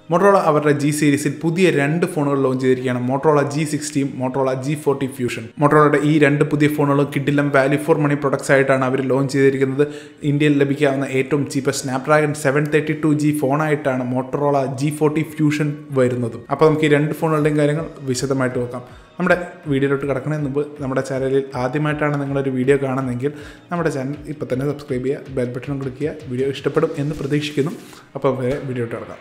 Motorola അവരുടെ G സീരീസിൽ പുതിയ രണ്ട് ഫോണുകൾ ലോഞ്ച് ചെയ്തിരിക്കുകയാണ് മോട്ടോറോള ജി സിക്സ്റ്റിയും മോട്ടോറോള ജി ഫോർട്ടി ഫ്യൂഷൻ മോട്ടോറോളയുടെ ഈ രണ്ട് പുതിയ ഫോണുകളും കിഡിലം വാല്യൂ ഫോർ മണി പ്രൊഡക്ട്സ് ആയിട്ടാണ് അവർ ലോഞ്ച് ചെയ്തിരിക്കുന്നത് ഇന്ത്യയിൽ ലഭിക്കാവുന്ന ഏറ്റവും cheapest Snapdragon seven thirty two G ഫോണായിട്ടാണ് മോട്ടോറോള ജി ഫോർട്ടി ഫ്യൂഷൻ വരുന്നതും അപ്പോൾ നമുക്ക് ഈ രണ്ട് ഫോണുകളുടെയും കാര്യങ്ങൾ വിശദമായിട്ട് നോക്കാം നമ്മുടെ വീഡിയോയിലോട്ട് കിടക്കുന്നതിന് മുമ്പ് നമ്മുടെ ചാനലിൽ ആദ്യമായിട്ടാണ് നിങ്ങളൊരു വീഡിയോ കാണുന്നതെങ്കിൽ നമ്മുടെ ചാനൽ ഇപ്പോൾ തന്നെ സബ്സ്ക്രൈബ് ചെയ്യുക ബെൽ ബട്ടൺ ക്ലിക്ക് ചെയ്യുക വീഡിയോ ഇഷ്ടപ്പെടും എന്ന് പ്രതീക്ഷിക്കുന്നു അപ്പോൾ നമുക്ക് വീഡിയോയിട്ട് കിടക്കാം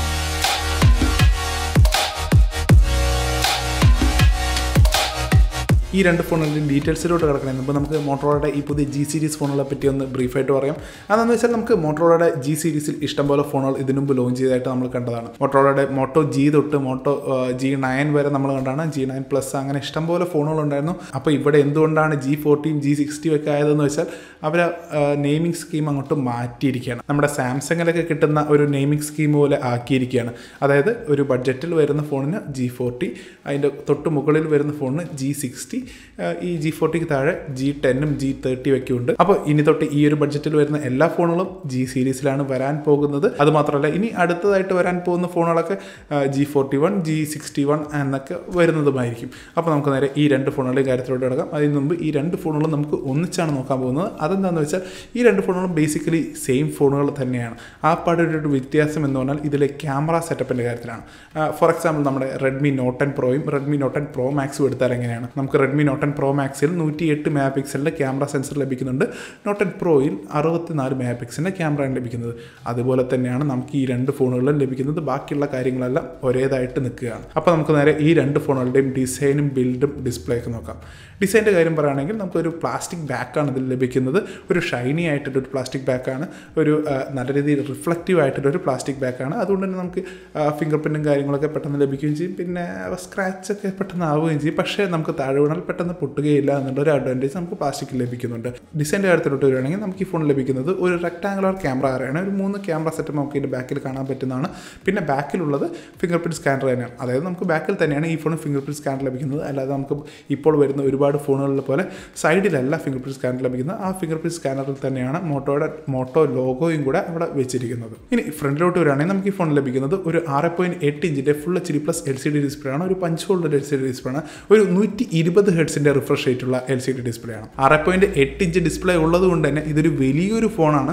ഈ രണ്ട് ഫോണുകളുടെയും ഡീറ്റെയിൽസിലോട്ട് കിടക്കണേ അപ്പോൾ നമുക്ക് മോട്ടോറോയുടെ ഈ പുതിയ ജി സീരീസ് ഫോണുകളെ പറ്റി ഒന്ന് ബ്രീഫായിട്ട് പറയാം അതെന്ന് വെച്ചാൽ നമുക്ക് മോട്ടോറോയുടെ ജി സീരീസിൽ ഇഷ്ടംപോലെ ഫോണുകൾ ഇതിനു മുമ്പ് ലോഞ്ച് ചെയ്തതായിട്ട് നമ്മൾ കണ്ടതാണ് മോട്ടോറോയുടെ മോട്ടോ ജി തൊട്ട് മോട്ടോ ജി നയൻ വരെ നമ്മൾ കണ്ടാണ് ജി നയൻ പ്ലസ് അങ്ങനെ ഇഷ്ടംപോലെ ഫോണുകൾ ഉണ്ടായിരുന്നു അപ്പോൾ ഇവിടെ എന്തുകൊണ്ടാണ് ജി ഫോർട്ടിയും ജി സിക്സ്റ്റിയും ഒക്കെ ആയതെന്ന് വെച്ചാൽ അവർ നെയിമിംഗ് സ്കീം അങ്ങോട്ട് മാറ്റിയിരിക്കുകയാണ് നമ്മുടെ സാംസങ്ങിലൊക്കെ കിട്ടുന്ന ഒരു നെയിമിംഗ് സ്കീം പോലെ ആക്കിയിരിക്കുകയാണ് അതായത് ഒരു ബഡ്ജറ്റിൽ വരുന്ന ഫോണിന് ജി ഫോർട്ടി അതിൻ്റെ തൊട്ട് മുകളിൽ വരുന്ന ഫോണിന് ജി സിക്സ്റ്റി ഈ ജി ഫോർട്ടിക്ക് താഴെ ജി ടെന്നും ജി തേർട്ടി ഒക്കെ ഉണ്ട് അപ്പോൾ ഇനി തൊട്ട് ഈ ഒരു ബഡ്ജറ്റിൽ വരുന്ന എല്ലാ ഫോണുകളും ജി സീരീസിലാണ് വരാൻ പോകുന്നത് അത് മാത്രമല്ല ഇനി അടുത്തതായിട്ട് വരാൻ പോകുന്ന ഫോണുകളൊക്കെ G forty one G sixty one എന്നൊക്കെ വരുന്നതുമായിരിക്കും അപ്പോൾ നമുക്ക് നേരെ ഈ രണ്ട് ഫോണുകളുടെ കാര്യത്തിലോട്ട് കിടക്കാം അതിന് മുമ്പ് ഈ രണ്ട് ഫോണുകളും നമുക്ക് ഒന്നിച്ചാണ് നോക്കാൻ പോകുന്നത് അതെന്താണെന്ന് വെച്ചാൽ ഈ രണ്ട് ഫോണുകളും ബേസിക്കലി സെയിം ഫോണുകൾ തന്നെയാണ് ആ പാടൊരു വ്യത്യാസം എന്ന് പറഞ്ഞാൽ ഇതിലെ ക്യാമറ സെറ്റപ്പിൻ്റെ കാര്യത്തിലാണ് ഫോർ എക്സാമ്പിൾ നമ്മുടെ റെഡ്മി നോട്ട് ടെൻ പ്രോയും റെഡ്മി നോട്ട് ടെൻ പ്രോ മാക്സും എടുത്താൽ എങ്ങനെയാണ് നമുക്ക് റെഡ്മി നോട്ട് ടെൻ പ്രോ മാക്സിൽ നൂറ്റി എട്ട് മെഗാ പിക്സലിൻ്റെ ക്യാമറ സെൻസർ ലഭിക്കുന്നുണ്ട് നോട്ട് ടെൻ പ്രോയിൽ അറുപത്തിനാല് മെഗാ പിക്സലിൻ്റെ ക്യാമറയാണ് ലഭിക്കുന്നത് അതുപോലെ തന്നെയാണ് നമുക്ക് ഈ രണ്ട് ഫോണുകളിലും ലഭിക്കുന്നത് ബാക്കിയുള്ള കാര്യങ്ങളെല്ലാം ഒരേതായിട്ട് നിൽക്കുകയാണ് അപ്പോൾ നമുക്ക് നേരെ ഈ രണ്ട് ഫോണുകളുടെയും ഡിസൈനും ബിൽഡും ഡിസ്പ്ലേ ഒക്കെ നോക്കാം ഡിസൈൻ്റെ കാര്യം പറയുകയാണെങ്കിൽ നമുക്കൊരു പ്ലാസ്റ്റിക് ബാക്കാണ് ഇതിൽ ലഭിക്കുന്നത് ഒരു ഷൈനി ആയിട്ടുള്ളൊരു പ്ലാസ്റ്റിക് ബാക്കാണ് ഒരു നല്ല രീതിയിൽ റിഫ്ലക്റ്റീവ് ആയിട്ടുള്ളൊരു പ്ലാസ്റ്റിക് ബാക്കാണ് അതുകൊണ്ട് തന്നെ നമുക്ക് ഫിംഗർ പ്രിൻറ്റും കാര്യങ്ങളൊക്കെ പെട്ടെന്ന് ലഭിക്കുകയും ചെയ്യും പിന്നെ സ്ക്രാച്ച് ഒക്കെ പെട്ടെന്ന് ആവുകയും ചെയ്യും പക്ഷേ നമുക്ക് താഴെ വീണാൽ പെട്ടെന്ന് പൊട്ടുകയില്ല എന്നുള്ളൊരു അഡ്വാൻറ്റേജ് നമുക്ക് പ്ലാസ്റ്റിക്കിൽ ലഭിക്കുന്നുണ്ട് ഡിസൈൻ്റെ കാര്യത്തിലോട്ട് വരികയാണെങ്കിൽ നമുക്ക് ഈ ഫോൺ ലഭിക്കുന്നത് ഒരു റെക്ടാങ്കുലർ ക്യാമറ ആണ് ഒരു മൂന്ന് ക്യാമറ സെറ്റ് നമുക്ക് ഇതിൻ്റെ ബാക്കിൽ കാണാൻ പറ്റുന്നതാണ് പിന്നെ ബാക്കിലുള്ളത് ഫിംഗർ പ്രിൻറ്റ് സ്കാനർ തന്നെയാണ് അതായത് നമുക്ക് ബാക്കിൽ തന്നെയാണ് ഈ ഫോൺ ഫിംഗർ പ്രിൻറ്റ് സ്കാനർ ലഭിക്കുന്നത് അല്ലാതെ നമുക്ക് ഇപ്പോൾ വരുന്ന ഒരുപാട് ഫോണുകളിൽ പോലെ സൈഡിലല്ല ഫിംഗർ പ്രിൻറ്റ് സ്കാനർ ലഭിക്കുന്നത് ആ ഫിംഗർ പ്രിൻറ്റ് സ്കാനറിൽ തന്നെയാണ് മോട്ടോയുടെ മോട്ടോ ലോഗോയും കൂടെ അവിടെ വെച്ചിരിക്കുന്നത് ഇനി ഫ്രണ്ടിലോട്ട് വരികയാണെങ്കിൽ നമുക്ക് ഈ ഫോൺ ലഭിക്കുന്നത് ഒരു ആറ് പോയിൻറ്റ് എട്ട് ഇഞ്ചിൻ്റെ full H D plus L C D display ആണ് ഒരു punch holder L C D display ആണ് ഒരു നൂറ്റി ഇരുപത് ഹെഡ്സിൻ്റെ റിഫ്രഷ് റേറ്റുള്ള എൽ സി ഡി ഡിസ്പ്ലേ ആണ് ആറ് പോയിൻറ്റ് എട്ട് ഇഞ്ച് ഡിസ്പ്ലേ ഉള്ളത് കൊണ്ട് തന്നെ ഇതൊരു വലിയൊരു ഫോണാണ്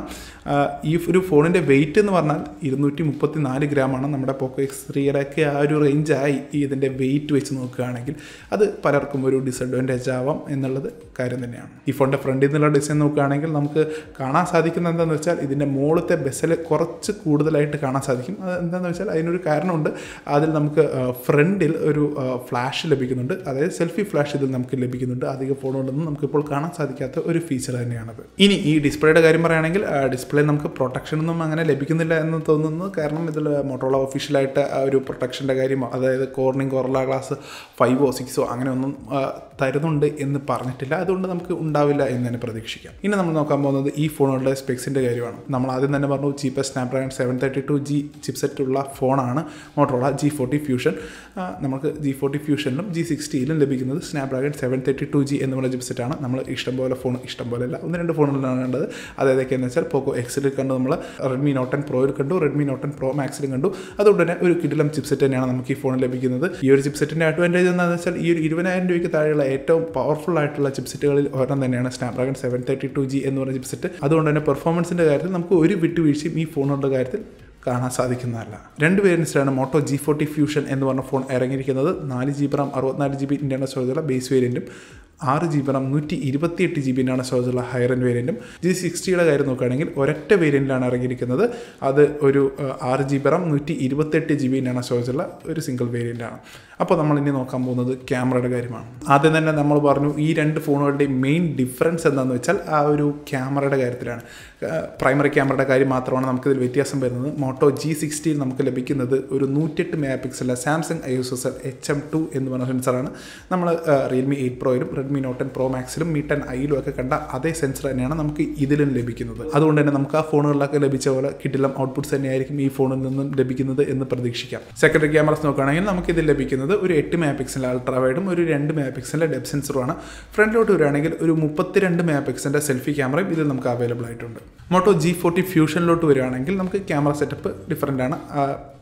ഈ ഒരു ഫോണിൻ്റെ വെയിറ്റ് എന്ന് പറഞ്ഞാൽ ഇരുന്നൂറ്റി മുപ്പത്തി നാല് ഗ്രാമാണ് നമ്മുടെ പോക്കോ എക്സ് ത്രീയുടെ ഒക്കെ ആ ഒരു റേഞ്ചായി ഈ ഇതിൻ്റെ വെയിറ്റ് വെച്ച് നോക്കുകയാണെങ്കിൽ അത് പലർക്കും ഒരു ഡിസഡ്വാൻറ്റേജ് ആവാം എന്നുള്ളത് കാര്യം തന്നെയാണ് ഈ ഫോണിൻ്റെ ഫ്രണ്ടിൽ നിന്നുള്ള ഡിസൈൻ നോക്കുകയാണെങ്കിൽ നമുക്ക് കാണാൻ സാധിക്കുന്നത് എന്താണെന്ന് വെച്ചാൽ ഇതിൻ്റെ മുകളിലത്തെ ബസ്സിൽ കുറച്ച് കൂടുതലായിട്ട് കാണാൻ സാധിക്കും അത് എന്താണെന്ന് വെച്ചാൽ അതിനൊരു കാരണമുണ്ട് അതിൽ നമുക്ക് ഫ്രണ്ടിൽ ഒരു ഫ്ലാഷ് ലഭിക്കുന്നുണ്ട് അതായത് സെൽഫി ഫ്ലാഷ് ഇതിൽ നമുക്ക് ലഭിക്കുന്നുണ്ട് അധിക ഫോണുകളൊന്നും നമുക്കിപ്പോൾ കാണാൻ സാധിക്കാത്ത ഒരു ഫീച്ചർ തന്നെയാണത് ഇനി ഈ ഡിസ്പ്ലേയുടെ കാര്യം പറയുകയാണെങ്കിൽ ഡിസ്പ്ലേ നമുക്ക് പ്രൊട്ടക്ഷൻ ഒന്നും അങ്ങനെ ലഭിക്കുന്നില്ല എന്ന് തോന്നുന്നു കാരണം ഇതിൽ മോട്ടോള ഒഫീഷ്യലായിട്ട് ഒരു പ്രൊട്ടക്ഷൻ്റെ കാര്യം അതായത് കോർണിംഗ് കൊറല ഗ്ലാസ് ഫൈവോ സിക്സോ അങ്ങനെ ഒന്നും തരുന്നുണ്ട് എന്ന് പറഞ്ഞിട്ടില്ല അതുകൊണ്ട് നമുക്ക് ഉണ്ടാവില്ല എന്ന് തന്നെ പ്രതീക്ഷിക്കാം ഇനി നമ്മൾ നോക്കാൻ പോകുന്നത് ഈ ഫോണുകളുടെ സ്പെക്സിൻ്റെ കാര്യമാണ് നമ്മൾ ആദ്യം തന്നെ പറഞ്ഞു cheapest Snapdragon seven thirty two G chipset ഉള്ള ഫോണാണ് മോട്ടോള ജി ഫോർട്ടി ഫ്യൂഷൻ നമുക്ക് ജി ഫോർട്ടി ഫ്യൂഷനിലും ജി സിക്സ്റ്റിയിലും ലഭിക്കുന്നത് Snapdragon seven thirty two G എന്നുള്ള ചിപ്സെറ്റാണ് നമ്മൾ ഇഷ്ടംപോലെ ഫോൺ ഇഷ്ടംപോലെ അല്ല ഒന്ന് രണ്ട് ഫോണുകളാണ് കണ്ടത് അതേതൊക്കെയെന്ന് വെച്ചാൽ പോക്കോ എക്സിൽ കണ്ടു നമ്മൾ റെഡ്മി നോട്ട് ടെൻ പ്രോയിൽ കണ്ടു റെഡ്മി നോട്ട് ടെൻ പ്രോ മാക്സിലും കണ്ടു അതുകൊണ്ട് തന്നെ ഒരു കിടിലം ചിപ്സെറ്റ് തന്നെയാണ് നമുക്ക് ഈ ഫോണിൽ ലഭിക്കുന്നത് ഈ ഒരു ചിപ്സെറ്റിൻ്റെ അഡ്വാൻറ്റേജ് എന്താണെന്ന് വെച്ചാൽ ഈ ഒരു ഇരുപതിനായിരം രൂപയ്ക്ക് താഴെയുള്ള ഏറ്റവും പവർഫുൾ ആയിട്ടുള്ള ചിപ്സെറ്റുകളിൽ ഒരെണ്ണം തന്നെയാണ് Snapdragon seven thirty two G എന്ന് പറയുന്ന ചിപ്സെറ്റ് അതുകൊണ്ട് തന്നെ പെർഫോമൻസിൻ്റെ കാര്യത്തിൽ നമുക്ക് ഒരു വിട്ടുവീഴ്ചയും ഈ ഫോണുകളുടെ കാര്യത്തിൽ കാണാൻ സാധിക്കുന്നതല്ല രണ്ട് വേരിയൻസിലാണ് മോട്ടോ ജി ഫോർട്ടി ഫ്യൂഷൻ എന്ന് പറഞ്ഞ ഫോൺ ഇറങ്ങിയിരിക്കുന്നത് നാല് ജി ബി റാം അറുപത്തിനാല് ജി ബി ഇൻ്റർണൽ സ്റ്റോറേജുള്ള ബേസ് വേരിയൻറ്റും ആറ് ജി ബി റാം നൂറ്റി ഇരുപത്തിയെട്ട് ജി ബിൻ്റാണ് സ്റ്റോറേജുള്ള ഹയർ എൻഡ് വേരിയൻറ്റും ജി സിക്സ്റ്റിയുടെ കാര്യം നോക്കുകയാണെങ്കിൽ ഒരൊറ്റ വേരിയൻറ്റിലാണ് ഇറങ്ങിയിരിക്കുന്നത് അത് ഒരു ആറ് ജി ബി റാം നൂറ്റി ഇരുപത്തെട്ട് ജി ബിൻ്റാണ് സ്റ്റോറേജുള്ള ഒരു സിംഗിൾ വേരിയൻ്റാണ് അപ്പോൾ നമ്മൾ ഇനി നോക്കാൻ പോകുന്നത് ക്യാമറയുടെ കാര്യമാണ് ആദ്യം തന്നെ നമ്മൾ പറഞ്ഞു ഈ രണ്ട് ഫോണുകളുടെയും മെയിൻ ഡിഫറൻസ് എന്താണെന്ന് വെച്ചാൽ ആ ഒരു ക്യാമറയുടെ കാര്യത്തിലാണ് പ്രൈമറി ക്യാമറയുടെ കാര്യം മാത്രമാണ് നമുക്കിതിൽ വ്യത്യാസം വരുന്നത് മോട്ടോ ജി സിക്സ്റ്റിയിൽ നമുക്ക് ലഭിക്കുന്നത് ഒരു നൂറ്റെട്ട് മെഗാ പിക്സലിലെ Samsung I S S H M two എന്ന് പറഞ്ഞ സെൻസറാണ് നമ്മൾ റിയൽമി എയ്റ്റ് പ്രോയിലും റെഡ്മി നോട്ട് ടെൻ പ്രോ മാക്സിലും മീ ടെൻ ഐയിലും ഒക്കെ കണ്ട അതേ സെൻസർ തന്നെയാണ് നമുക്ക് ഇതിലും ലഭിക്കുന്നത് അതുകൊണ്ട് തന്നെ നമുക്ക് ആ ഫോണുകളിലൊക്കെ ലഭിച്ച പോലെ കിട്ടിലും ഔട്ട്പുട്ട്സ് തന്നെയായിരിക്കും ഈ ഫോണിൽ നിന്നും ലഭിക്കുന്നത് എന്ന് പ്രതീക്ഷിക്കാം സെക്കൻഡറി ക്യാമറസ് നോക്കുകയാണെങ്കിൽ നമുക്ക് ഇതിൽ ലഭിക്കുന്നത് ഒരു എട്ട് മെഗാ പിക്സലിൻ്റെ അൾട്രാ വൈഡും ഒരു രണ്ട് മെഗാ പിക്സലിൻ്റെ ഡെപ് സെൻസറുമാണ് ഫ്രണ്ടിലോട്ട് വരികയാണെങ്കിൽ ഒരു മുപ്പത്തിരണ്ട് മെഗാ പിക്സലിൻ്റെ സെൽഫി ക്യാമറയും ഇതിൽ നമുക്ക് അവൈലബിൾ ആയിട്ടുണ്ട് മോട്ടോ ജി ഫോർട്ടി ഫ്യൂഷനിലോട്ട് വരികയാണെങ്കിൽ നമുക്ക് ക്യാമറ സെറ്റപ്പ് ഡിഫറൻ്റ് ആണ്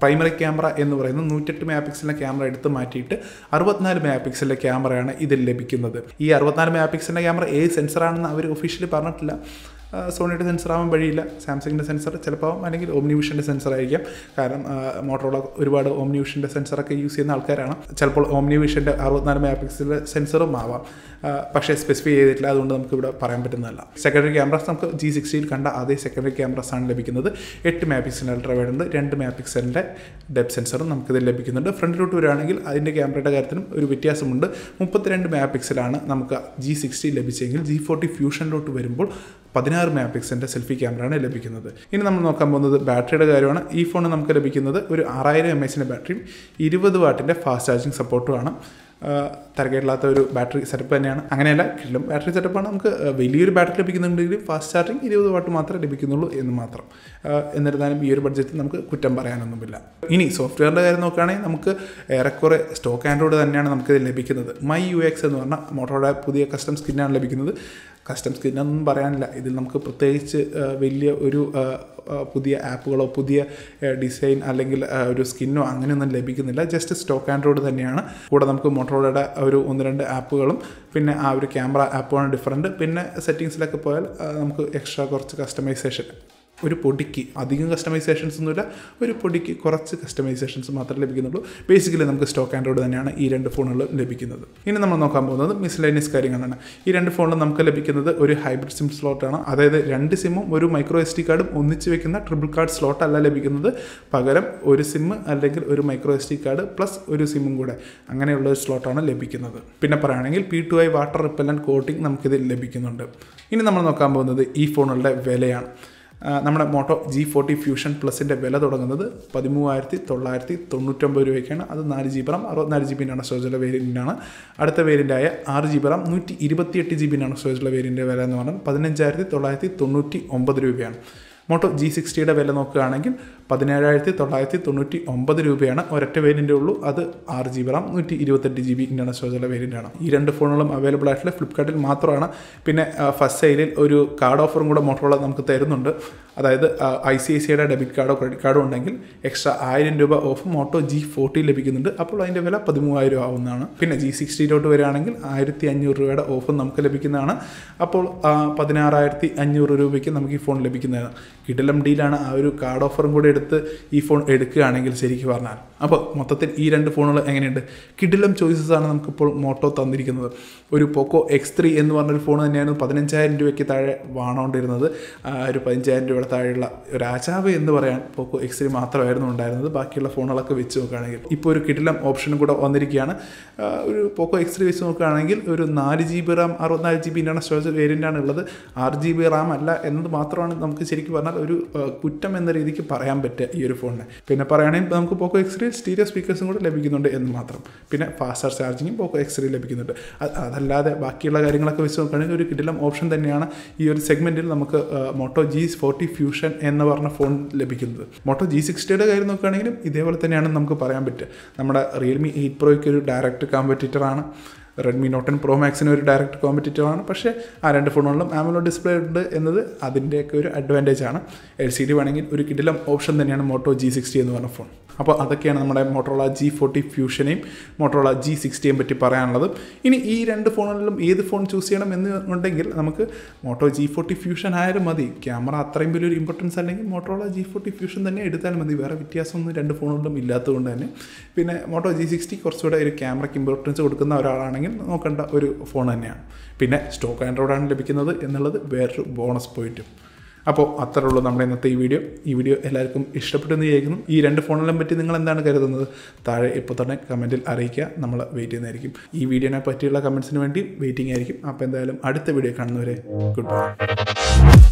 പ്രൈമറി ക്യാമറ എന്ന് പറയുന്നത് നൂറ്റെട്ട് മെഗാ പിക്സലിൻ്റെ ക്യാമറ എടുത്ത് മാറ്റിയിട്ട് അറുപത്തിനാല് മെഗാ പിക്സലിൻ്റെ ക്യാമറയാണ് ഇതിൽ ലഭിക്കുന്നത് ഈ അറുപത്തിനാല് മെഗാ പിക്സലിൻ്റെ ക്യാമറ ഏത് സെൻസറാണെന്ന് അവർ ഒഫീഷ്യലി പറഞ്ഞിട്ടില്ല ആ, സോണിയുടെ സെൻസർ ആവാൻ വഴിയില്ല സാംസങ്ങിൻ്റെ സെൻസർ ചിലപ്പോൾ അല്ലെങ്കിൽ ഓംനി വിഷൻ്റെ സെൻസർ ആയിരിക്കാം കാരണം മോട്ടോറോള ഒരുപാട് ഓംനി വിഷൻ്റെ സെൻസറൊക്കെ യൂസ് ചെയ്യുന്ന ആൾക്കാരാണ് ചിലപ്പോൾ ഓംനി വിഷൻ്റെ അറുപത്തിനാല് മെഗാ പിക്സലിൻ്റെ സെൻസറും ആവാം ആ, പക്ഷേ സ്പെസിഫൈ ചെയ്തിട്ടില്ല അതുകൊണ്ട് നമുക്ക് ഇവിടെ പറയാൻ പറ്റുന്നതല്ല സെക്കൻഡറി ക്യാമറാസ് നമുക്ക് ജി സിക്സ്റ്റിയിൽ കണ്ട അതേ സെക്കൻഡറി ക്യാമറാസ് ആണ് ലഭിക്കുന്നത് എട്ട് മെഗാ പിക്സലിൻ്റെ അൾട്രാവൈഡ് ഉണ്ട് രണ്ട് മെഗാ പിക്സലിൻ്റെ ഡെപ് സെൻസറും നമുക്കിതിൽ ലഭിക്കുന്നുണ്ട് ഫ്രണ്ടിലോട്ട് വരികയാണെങ്കിൽ അതിൻ്റെ ക്യാമറയുടെ കാര്യത്തിലും ഒരു വ്യത്യാസമുണ്ട് മുപ്പത്തിരണ്ട് മെഗാ പിക്സലാണ് നമുക്ക് ജി സിക്സ്റ്റി ലഭിച്ചെങ്കിൽ ജി ഫോർട്ടി ഫ്യൂഷനിലോട്ട് വരുമ്പോൾ പതിനാറ് മെഗാ പിക്സലിൻ്റെ സെൽഫി ക്യാമറയാണ് ലഭിക്കുന്നത് ഇനി നമ്മൾ നോക്കാൻ പോകുന്നത് ബാറ്ററിയുടെ കാര്യമാണ് ഈ ഫോൺ നമുക്ക് ലഭിക്കുന്നത് ഒരു ആറായിരം എം എച്ചിൻ്റെ ബാറ്ററിയും ഇരുപത് വാട്ടിൻ്റെ ഫാസ്റ്റ് ചാർജിങ് സപ്പോർട്ടുമാണ് തരക്കേടില്ലാത്ത ഒരു ബാറ്ററി സെറ്റപ്പ് തന്നെയാണ് അങ്ങനെയല്ല കിട്ടും ബാറ്ററി സെറ്റപ്പാണ് നമുക്ക് ആ, വലിയൊരു ബാറ്ററി ലഭിക്കുന്നുണ്ടെങ്കിലും ഫാസ്റ്റ് ചാർജിങ് ഇരുപത് വാട്ട് മാത്രമേ ലഭിക്കുന്നുള്ളൂ എന്ന് മാത്രം ആ, എന്നിരുന്നാലും ഈ ഒരു ബഡ്ജറ്റിൽ നമുക്ക് കുറ്റം പറയാനൊന്നുമില്ല ഇനി സോഫ്റ്റ്വെയറിൻ്റെ കാര്യം നോക്കുകയാണെങ്കിൽ നമുക്ക് ഏറെക്കുറെ സ്റ്റോക്ക് ആൻഡ്രോയിഡ് തന്നെയാണ് നമുക്ക് ഇത് ലഭിക്കുന്നത് മൈ യു എക്സ് എന്ന് പറഞ്ഞാൽ മോട്ടോയുടെ പുതിയ കസ്റ്റം സ്കിന്നാണ് ലഭിക്കുന്നത് കസ്റ്റം സ്കിന്നൊന്നും പറയാനില്ല ഇതിൽ നമുക്ക് പ്രത്യേകിച്ച് ആ, വലിയ ഒരു ആ, ആ, പുതിയ ആപ്പുകളോ പുതിയ ഡിസൈൻ അല്ലെങ്കിൽ ആ, ഒരു സ്കിന്നോ അങ്ങനെയൊന്നും ലഭിക്കുന്നില്ല ജസ്റ്റ് സ്റ്റോക്ക് ആൻഡ്രോയിഡ് തന്നെയാണ് കൂടെ നമുക്ക് മോട്ടോറോയുടെ ഒരു ഒന്ന് രണ്ട് ആപ്പുകളും പിന്നെ ആ ഒരു ക്യാമറ ആപ്പുമാണ് ഡിഫറൻറ്റ് പിന്നെ സെറ്റിങ്സിലൊക്കെ പോയാൽ ആ, നമുക്ക് എക്സ്ട്രാ കുറച്ച് കസ്റ്റമൈസേഷൻ ഒരു പൊടിക്ക് അധികം കസ്റ്റമൈസേഷൻസ് ഒന്നുമില്ല ഒരു പൊടിക്ക് കുറച്ച് കസ്റ്റമൈസേഷൻസ് മാത്രമേ ലഭിക്കുന്നുള്ളൂ ബേസിക്കലി നമുക്ക് സ്റ്റോക്ക് ആൻഡ്രോയിഡ് തന്നെയാണ് ഈ രണ്ട് ഫോണുകളും ലഭിക്കുന്നത് ഇനി നമ്മൾ നോക്കാൻ പോകുന്നത് മിസ്ലൈനിയസ് കാര്യങ്ങളാണ് ഈ രണ്ട് ഫോണിലും നമുക്ക് ലഭിക്കുന്നത് ഒരു ഹൈബ്രിഡ് സിം സ്ലോട്ടാണ് അതായത് രണ്ട് സിമ്മും ഒരു മൈക്രോ എസ് ടി കാർഡും ഒന്നിച്ച് വെക്കുന്ന ട്രിപ്പിൾ കാർഡ് സ്ലോട്ട് അല്ല ലഭിക്കുന്നത് പകരം ഒരു സിം അല്ലെങ്കിൽ ഒരു micro S D card plus ഒരു സിമ്മും കൂടെ അങ്ങനെയുള്ള ഒരു സ്ലോട്ടാണ് ലഭിക്കുന്നത് പിന്നെ പറയുകയാണെങ്കിൽ P two I water repellent coating നമുക്കിതിൽ ലഭിക്കുന്നുണ്ട് ഇനി നമ്മൾ നോക്കാൻ പോകുന്നത് ഈ ഫോണുകളുടെ വിലയാണ് ആ, നമ്മുടെ മോട്ടോ ജി ഫോർട്ടി ഫ്യൂഷൻ പ്ലസിൻ്റെ വില തുടങ്ങുന്നത് പതിമൂവായിരത്തി തൊള്ളായിരത്തി തൊണ്ണൂറ്റൊമ്പത് രൂപയ്ക്കാണ് അത് നാല് ജി ബി റാം അറുപത്തിനാല് ജി ബിനാണ് സ്റ്റോറേജുള്ള വേരിയൻ്റാണ് അടുത്ത വേരിയൻ്റായ ആറ് ജി ബി റാം നൂറ്റി ഇരുപത്തിയെട്ട് ജി ബിനാണ് സ്റ്റോറേജുള്ള വേരിയൻ്റെ വില എന്ന് പറഞ്ഞാൽ പതിനഞ്ചായിരത്തി തൊള്ളായിരത്തി തൊണ്ണൂറ്റി ഒമ്പത് രൂപയാണ് മോട്ടോ ജി സിക്സ്റ്റിയുടെ വില നോക്കുകയാണെങ്കിൽ പതിനേഴായിരത്തി തൊള്ളായിരത്തി തൊണ്ണൂറ്റി ഒമ്പത് രൂപയാണ് ഒരൊറ്റ വേരിയൻ്റേ ഉള്ളൂ അത് ആറ് ജി ബി റാം നൂറ്റി ഇരുപത്തെട്ട് ജി ബി ഇൻ്റർണൽ സ്റ്റോറേജുള്ള വേരിയൻ്റാണ് ഈ രണ്ട് ഫോണുകളും അവൈലബിൾ ആയിട്ടുള്ള ഫ്ലിപ്കാർട്ടിൽ മാത്രമാണ് പിന്നെ ഫസ്റ്റ് സെയിലിൽ ഒരു കാർഡ് ഓഫറും കൂടെ മോട്ടോറോള നമുക്ക് തരുന്നുണ്ട് അതായത് ഐ സി ഐ സിയുടെ ഡെബിറ്റ് കാർഡോ ക്രെഡിറ്റ് കാർഡോ ഉണ്ടെങ്കിൽ എക്സ്ട്രാ ആയിരം രൂപ ഓഫ് മോട്ടോ ജി ഫോർട്ടി ലഭിക്കുന്നുണ്ട് അപ്പോൾ അതിൻ്റെ വില പതിമൂവായിരം ആവുന്നതാണ് പിന്നെ ജി സിക്സ്റ്റിയിലോട്ട് വരികയാണെങ്കിൽ ആയിരത്തി അഞ്ഞൂറ് രൂപയുടെ ഓഫും നമുക്ക് ലഭിക്കുന്നതാണ് അപ്പോൾ ആ, പതിനാറായിരത്തി അഞ്ഞൂറ് രൂപയ്ക്ക് നമുക്ക് ഈ ഫോൺ ലഭിക്കുന്നതാണ് കിടിലം ഡീലാണ് ആ ഒരു കാർഡ് ഓഫറും കൂടെ എടുത്ത് ഈ ഫോൺ എടുക്കുകയാണെങ്കിൽ ശരിക്കും പറഞ്ഞാൽ അപ്പോൾ മൊത്തത്തിൽ ഈ രണ്ട് ഫോണുകൾ എങ്ങനെയുണ്ട് കിടിലം ചോയ്സസ് ആണ് നമുക്കിപ്പോൾ മോട്ടോ തന്നിരിക്കുന്നത് ഒരു പോക്കോ എക്സ് ത്രീ എന്ന് പറഞ്ഞൊരു ഫോൺ തന്നെയാണ് പതിനഞ്ചായിരം രൂപയ്ക്ക് താഴെ വാണോണ്ടിരുന്നത് ആ ഒരു പതിനഞ്ചായിരം രൂപയുടെ താഴെയുള്ള രാജാവ് എന്ന് പറയാൻ പോക്കോ എക്സ് ത്രീ മാത്രമായിരുന്നു ഉണ്ടായിരുന്നത് ബാക്കിയുള്ള ഫോണുകളൊക്കെ വെച്ച് നോക്കുകയാണെങ്കിൽ ഇപ്പോൾ ഒരു കിടിലം ഓപ്ഷനും കൂടെ വന്നിരിക്കുകയാണ് ആ, ഒരു പോക്കോ എക്സ് ത്രീ വെച്ച് നോക്കുകയാണെങ്കിൽ ഒരു നാല് ജി ബി റാം അറുപത്തിനാല് ജി ബി ഇൻ്റർണൽ സ്റ്റോറേജ് വേരിയൻ്റാണ് ഉള്ളത് ആറ് ജി ബി റാം അല്ല എന്നത് മാത്രമാണ് നമുക്ക് ശരിക്കും പറഞ്ഞാൽ ഒരു ആ, കുറ്റം എന്ന രീതിക്ക് പറയാൻ പറ്റുക ഈ ഒരു ഫോണിനെ പിന്നെ പറയുകയാണെങ്കിൽ നമുക്ക് പോക്കോ എക്സ് ത്രീ സ്റ്റീരിയോ സ്പീക്കേഴ്സും കൂടെ ലഭിക്കുന്നുണ്ട് എന്ന് മാത്രം പിന്നെ ഫാസ്റ്റർ ചാർജിങ്ങും പോക്കോ എക്സ് ത്രീ ലഭിക്കുന്നുണ്ട് അത് അതല്ലാതെ ബാക്കിയുള്ള കാര്യങ്ങളൊക്കെ വെച്ച് നോക്കുകയാണെങ്കിൽ ഒരു കിടിലം ഓപ്ഷൻ തന്നെയാണ് ഈ ഒരു സെഗ്മെൻറ്റിൽ നമുക്ക് മോട്ടോ ജി ഫോർട്ടി ഫ്യൂഷൻ എന്ന് പറഞ്ഞ ഫോൺ ലഭിക്കുന്നത് മോട്ടോ ജി സിക്സ്റ്റിയുടെ കാര്യം നോക്കുകയാണെങ്കിലും ഇതേപോലെ തന്നെയാണ് നമുക്ക് പറയാൻ പറ്റുക നമ്മുടെ റിയൽമി എയ്റ്റ് പ്രോയ്ക്ക് ഒരു ഡയറക്റ്റ് കോമ്പറ്റീറ്ററാണ് റെഡ്മി നോട്ട് ടെൻ പ്രോ മാക്സിന് ഒരു ഡയറക്റ്റ് കോമ്പറ്റീറ്റർ ആണ് പക്ഷേ ആ രണ്ട് ഫോണുകളിലും ആമലോ ഡിസ്പ്ലേ ഉണ്ട് എന്നത് അതിൻ്റെയൊക്കെ ഒരു അഡ്വാൻറ്റേജ് ആണ് എൽ സി ഡി വേണമെങ്കിൽ ഒരു കിടിലം ഓപ്ഷൻ തന്നെയാണ് മോട്ടോ ജി സിക്സ്റ്റി എന്ന് പറഞ്ഞ ഫോൺ അപ്പോൾ അതൊക്കെയാണ് നമ്മുടെ മോട്ടോറോള ജി ഫോർട്ടി ഫ്യൂഷനെയും മോട്ടോറോള ജി സിക്സ്റ്റിയെയും പറ്റി പറയാനുള്ളത് ഇനി ഈ രണ്ട് ഫോണുകളിലും ഏത് ഫോൺ ചൂസ് ചെയ്യണം എന്ന് ഉണ്ടെങ്കിൽ നമുക്ക് മോട്ടോ ജി ഫോർട്ടി ഫ്യൂഷൻ ആയാലും മതി ക്യാമറ അത്രയും വലിയൊരു ഇമ്പോർട്ടൻസ് അല്ലെങ്കിൽ മോട്ടോറോള ജി ഫോർട്ടി ഫ്യൂഷൻ തന്നെ എടുത്താൽ മതി വേറെ വ്യത്യാസമൊന്നും രണ്ട് ഫോണുകളിലും ഇല്ലാത്തതുകൊണ്ട് തന്നെ പിന്നെ മോട്ടോ ജി സിക്സ്റ്റി കുറച്ചുകൂടെ ഒരു ക്യാമറയ്ക്ക് ഇമ്പോർട്ടൻസ് കൊടുക്കുന്ന ഒരാളാണെങ്കിൽ നോക്കേണ്ട ഒരു ഫോൺ തന്നെയാണ് പിന്നെ സ്റ്റോക്ക് ആൻഡ്രോയിഡാണ് ലഭിക്കുന്നത് എന്നുള്ളത് വേറൊരു ബോണസ് പോയിന്റും അപ്പോൾ അത്രേ ഉള്ളൂ നമ്മുടെ ഇന്നത്തെ ഈ വീഡിയോ ഈ വീഡിയോ എല്ലാവർക്കും ഇഷ്ടപ്പെട്ടെന്ന് വിചാരിക്കുന്നു ഈ രണ്ട് ഫോണിനെ പറ്റി നിങ്ങൾ എന്താണ് കരുതുന്നത് താഴെ ഇപ്പോൾ തന്നെ കമൻറ്റിൽ അറിയിക്കുക നമ്മൾ വെയിറ്റ് ചെയ്യുന്നതായിരിക്കും ഈ വീഡിയോനെ പറ്റിയുള്ള കമൻസിന് വേണ്ടി വെയിറ്റിംഗ് ആയിരിക്കും അപ്പോൾ എന്തായാലും അടുത്ത വീഡിയോ കാണുന്നവരെ ഗുഡ് ബൈ